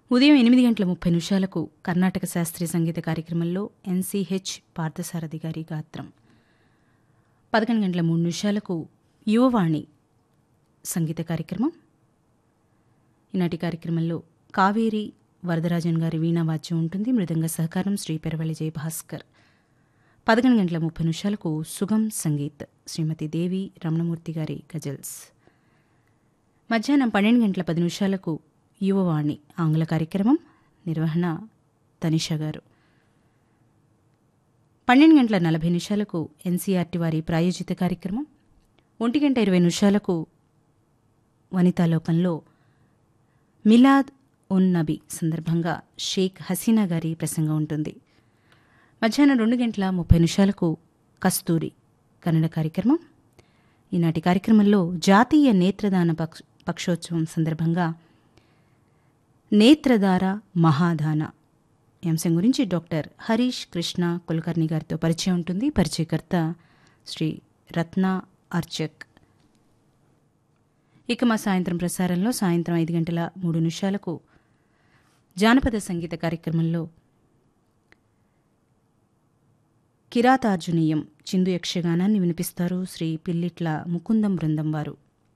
ఉదయం ఎనిమిది గంటల ముప్పై నిమిషాలకు కర్ణాటక శాస్త్రీయ సంగీత కార్యక్రమంలో ఎన్సీహెచ్ పార్థసారథి గారి గాత్రం పదకొండు గంటల మూడు నిమిషాలకు యువవాణి సంగీత కార్యక్రమం ఈనాటి కార్యక్రమంలో కావేరి వరదరాజన్ గారి వీణావాద్యం ఉంటుంది మృదంగ సహకారం శ్రీ పెరవళి జయభాస్కర్ పదకొండు గంటల ముప్పై నిమిషాలకు సుగం సంగీత్ శ్రీమతి దేవి రమణమూర్తి గారి గజల్స్ మధ్యాహ్నం పన్నెండు గంటల పది నిమిషాలకు యువవాణి ఆంగ్ల కార్యక్రమం నిర్వహణ తనిషా గారు పన్నెండు గంటల నలభై నిమిషాలకు ఎన్సీఆర్టీ వారి ప్రాయోజిత కార్యక్రమం ఒంటి గంట ఇరవై నిమిషాలకు వనితాలోకంలో మిలాద్ ఉన్ నబీ సందర్భంగా షేక్ హసీనా గారి ప్రసంగం ఉంటుంది మధ్యాహ్నం రెండు గంటల ముప్పై నిమిషాలకు కస్తూరి కన్నడ కార్యక్రమం ఈనాటి కార్యక్రమంలో జాతీయ నేత్రదాన పక్ష పక్షోత్సవం సందర్భంగా నేత్రధార మహాదాన ఈ అంశం గురించి డాక్టర్ హరీష్ కృష్ణ కులకర్ణి గారితో పరిచయం ఉంటుంది పరిచయకర్త శ్రీ రత్న అర్చక్ ఇక మా సాయంత్రం ప్రసారంలో సాయంత్రం ఐదు గంటల మూడు నిమిషాలకు జానపద సంగీత కార్యక్రమంలో కిరాతార్జునీయం చిందు యక్షగానాన్ని వినిపిస్తారు శ్రీ పిల్లిట్ల ముకుందం బృందం వారు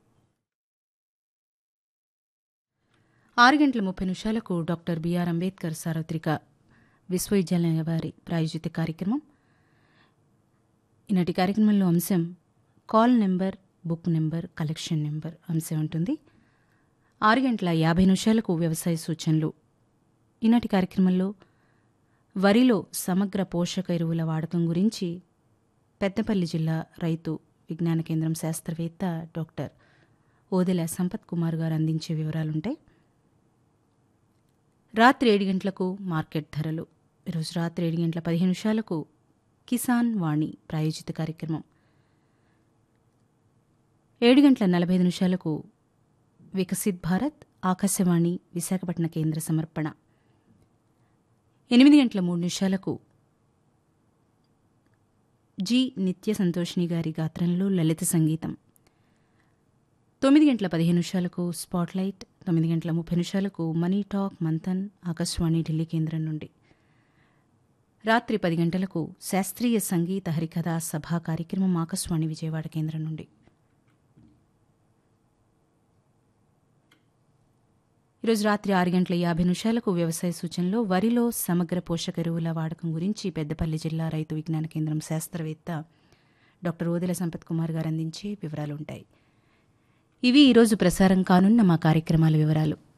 ఆరు గంటల ముప్పై నిమిషాలకు డాక్టర్ బిఆర్ అంబేద్కర్ సార్వత్రిక విశ్వవిద్యాలయ వారి ప్రాయోజిత కార్యక్రమం ఈనాటి కార్యక్రమంలో అంశం call number book number collection number అంశం ఉంటుంది ఆరు గంటల యాభై నిమిషాలకు వ్యవసాయ సూచనలు ఈనాటి కార్యక్రమంలో వరిలో సమగ్ర పోషక ఎరువుల వాడకం గురించి పెద్దపల్లి జిల్లా రైతు విజ్ఞాన కేంద్రం శాస్త్రవేత్త డాక్టర్ ఓదెల సంపత్ కుమార్ గారు అందించే వివరాలుంటాయి రాత్రి ఏడు గంటలకు మార్కెట్ ధరలు ఈరోజు రాత్రి ఏడు గంటల పదిహేను నిమిషాలకు కిసాన్ వాణి ప్రాయోజిత కార్యక్రమం ఏడు గంటల నలభై ఐదు నిమిషాలకు వికసిత్ భారత్ ఆకాశవాణి విశాఖపట్నం కేంద్ర సమర్పణ ఎనిమిది గంటల మూడు నిమిషాలకు జి నిత్య సంతోషిని గారి గాత్రంలో లలిత సంగీతం తొమ్మిది గంటల పదిహేను నిమిషాలకు స్పాట్లైట్ తొమ్మిది గంటల ముప్పై నిమిషాలకు మనీ టాక్ మంథన్ ఆకాశవాణి ఢిల్లీ కేంద్రం నుండి రాత్రి పది గంటలకు శాస్త్రీయ సంగీత హరికథా సభా కార్యక్రమం ఆకాశవాణి విజయవాడ కేంద్రం నుండి ఈరోజు రాత్రి ఆరు గంటల యాభై నిమిషాలకు వ్యవసాయ సూచనలో వరిలో సమగ్ర పోషక ఎరువుల వాడకం గురించి పెద్దపల్లి జిల్లా రైతు విజ్ఞాన కేంద్రం శాస్త్రవేత్త డాక్టర్ ఓదెల సంపత్ కుమార్ గారు అందించే వివరాలుంటాయి ఇవి ఈరోజు ప్రసారం కానున్న మా కార్యక్రమాల వివరాలు